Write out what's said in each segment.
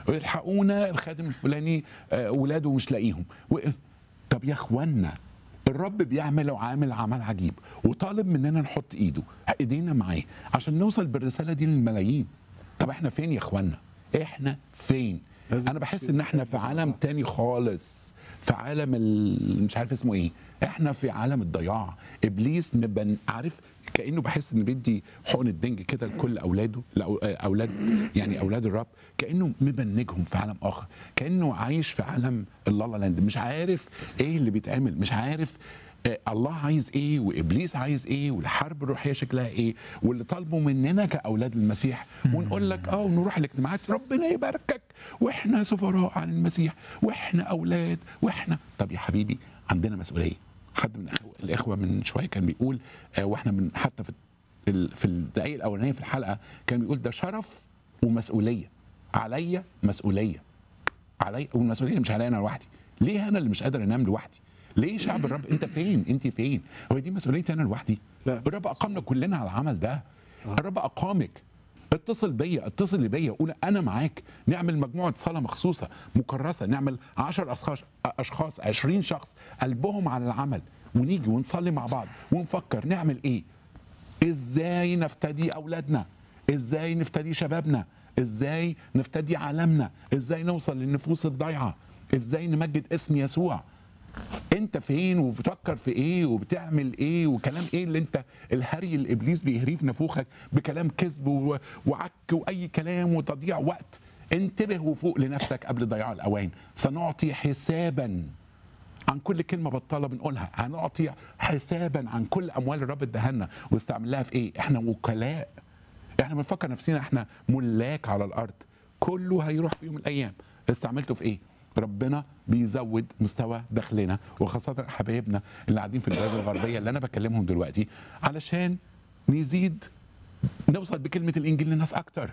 الحقونا الخادم الفلاني آه، ولاده مش لاقيهم و... طب يا اخوانا الرب بيعمل وعامل عمل عجيب وطالب مننا نحط ايده ايدينا معاه عشان نوصل بالرساله دي للملايين طب احنا فين يا اخوانا احنا فين لازم انا بحس نشيل ان احنا في عالم تاني خالص في عالم ال... مش عارف اسمه ايه احنا في عالم الضياع ابليس مبن عارف كانه بحس ان بيدي حقن الدنج كده لكل اولاده لأو- اولاد يعني اولاد الرب كانه مبنجهم في عالم اخر كانه عايش في عالم اللالا لاند مش عارف ايه اللي بيتعمل مش عارف آه، الله عايز ايه وابليس عايز ايه والحرب الروحيه شكلها ايه واللي طالبه مننا كاولاد المسيح ونقول لك اه ونروح الاجتماعات ربنا يباركك واحنا سفراء عن المسيح واحنا اولاد واحنا طب يا حبيبي عندنا مسؤوليه حد من الأخوة- الاخوه من شويه كان بيقول آه واحنا من حتى في ال- في الدقائق الاولانيه في الحلقه كان بيقول ده شرف ومسؤوليه عليا مسؤوليه علي والمسؤوليه مش عليا انا لوحدي ليه انا اللي مش قادر انام لوحدي ليه شعب الرب انت فين انت فين هو دي مسؤوليتي انا لوحدي لا. الرب اقامنا كلنا على العمل ده الرب اقامك اتصل بيا اتصل بيا قول انا معاك نعمل مجموعه صلاه مخصوصه مكرسه نعمل 10 اشخاص اشخاص 20 شخص قلبهم على العمل ونيجي ونصلي مع بعض ونفكر نعمل ايه ازاي نفتدي اولادنا ازاي نفتدي شبابنا ازاي نفتدي عالمنا ازاي نوصل للنفوس الضايعه ازاي نمجد اسم يسوع انت فين وبتفكر في ايه وبتعمل ايه وكلام ايه اللي انت الهري اللي ابليس بيهريه في نافوخك بكلام كذب و- وعك واي كلام وتضييع وقت انتبه وفوق لنفسك قبل ضياع الاوان سنعطي حسابا عن كل كلمة بطالة بنقولها هنعطي حسابا عن كل أموال الرب ادهنا واستعملها في إيه إحنا وكلاء إحنا بنفكر نفسنا إحنا ملاك على الأرض كله هيروح في يوم من الأيام استعملته في إيه ربنا بيزود مستوى دخلنا وخاصة حبايبنا اللي قاعدين في البلاد الغربية اللي أنا بكلمهم دلوقتي علشان نزيد نوصل بكلمة الإنجيل للناس أكتر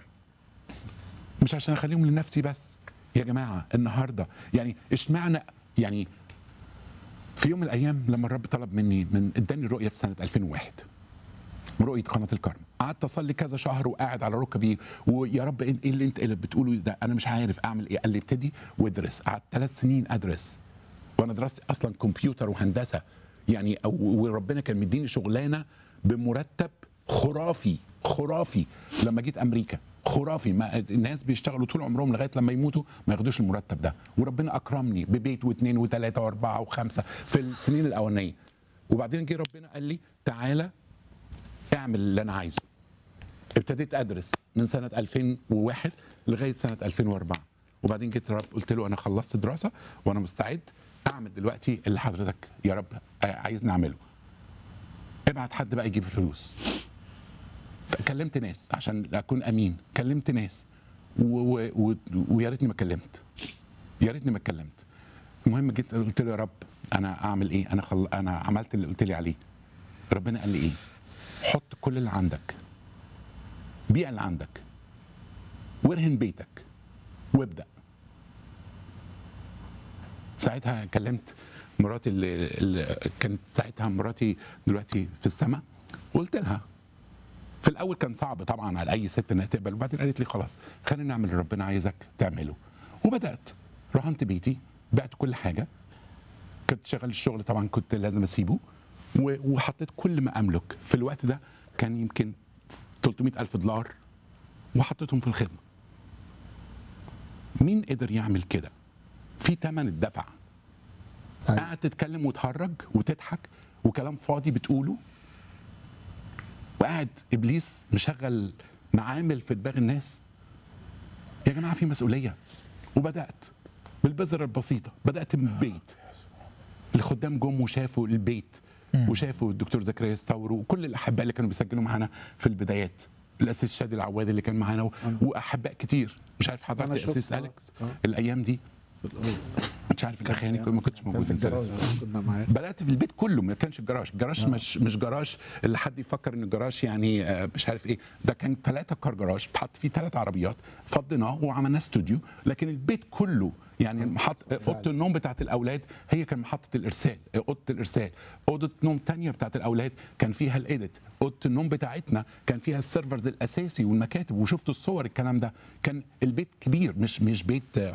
مش عشان أخليهم لنفسي بس يا جماعة النهاردة يعني اشمعنى يعني في يوم من الايام لما الرب طلب مني من اداني الرؤيه في سنه 2001 رؤيه قناه الكرم قعدت اصلي كذا شهر وقاعد على ركبي ويا رب ايه اللي انت اللي بتقوله ده انا مش عارف اعمل ايه قال لي ابتدي وادرس قعدت ثلاث سنين ادرس وانا دراستي اصلا كمبيوتر وهندسه يعني أو وربنا كان مديني شغلانه بمرتب خرافي خرافي لما جيت امريكا خرافي ما الناس بيشتغلوا طول عمرهم لغايه لما يموتوا ما ياخدوش المرتب ده وربنا اكرمني ببيت واثنين وثلاثه واربعه وخمسه في السنين الاولانيه وبعدين جه ربنا قال لي تعالى اعمل اللي انا عايزه ابتديت ادرس من سنه 2001 لغايه سنه 2004 وبعدين جيت رب قلت له انا خلصت دراسه وانا مستعد اعمل دلوقتي اللي حضرتك يا رب عايزني اعمله ابعت حد بقى يجيب الفلوس كلمت ناس عشان اكون امين كلمت ناس و- و- و- ويا ريتني ما كلمت يا ريتني ما اتكلمت المهم جيت قلت له يا رب انا اعمل ايه انا خل... انا عملت اللي قلت لي عليه ربنا قال لي ايه حط كل اللي عندك بيع اللي عندك وارهن بيتك وابدا ساعتها كلمت مراتي اللي, اللي كانت ساعتها مراتي دلوقتي في السماء قلت لها في الاول كان صعب طبعا على اي ست انها تقبل وبعدين قالت لي خلاص خلينا نعمل اللي ربنا عايزك تعمله وبدات رهنت بيتي بعت كل حاجه كنت شغال الشغل طبعا كنت لازم اسيبه و- وحطيت كل ما املك في الوقت ده كان يمكن 300 الف دولار وحطيتهم في الخدمه مين قدر يعمل كده في ثمن الدفع أيوة. قاعد تتكلم وتهرج وتضحك وكلام فاضي بتقوله وقاعد ابليس مشغل معامل في دماغ الناس يا جماعه في مسؤوليه وبدات بالبذره البسيطه بدات من البيت الخدام جم وشافوا البيت وشافوا الدكتور زكريا ستاورو وكل الاحباء اللي كانوا بيسجلوا معانا في البدايات الاسيس شادي العواد اللي كان معانا و- واحباء كتير مش عارف حضرتك أنا شفت، الاسيس آه، اليكس آه. الايام دي في الأول. كنتش عارف الاخراني ما كنتش كان موجود في انت الجراج لسه. كنا معاه بدات في البيت كله ما كانش الجراج الجراج مش مش جراج اللي حد يفكر ان الجراج يعني آه، مش عارف ايه ده كان ثلاثه كار جراج اتحط فيه ثلاث عربيات فضيناه وعملناه استوديو لكن البيت كله يعني محط اوضه النوم بتاعت الاولاد هي كان محطه الارسال آه، اوضه الارسال اوضه نوم تانية بتاعت الاولاد كان فيها الايديت اوضه النوم بتاعتنا كان فيها السيرفرز الاساسي والمكاتب وشفتوا الصور الكلام ده كان البيت كبير مش مش بيت آه،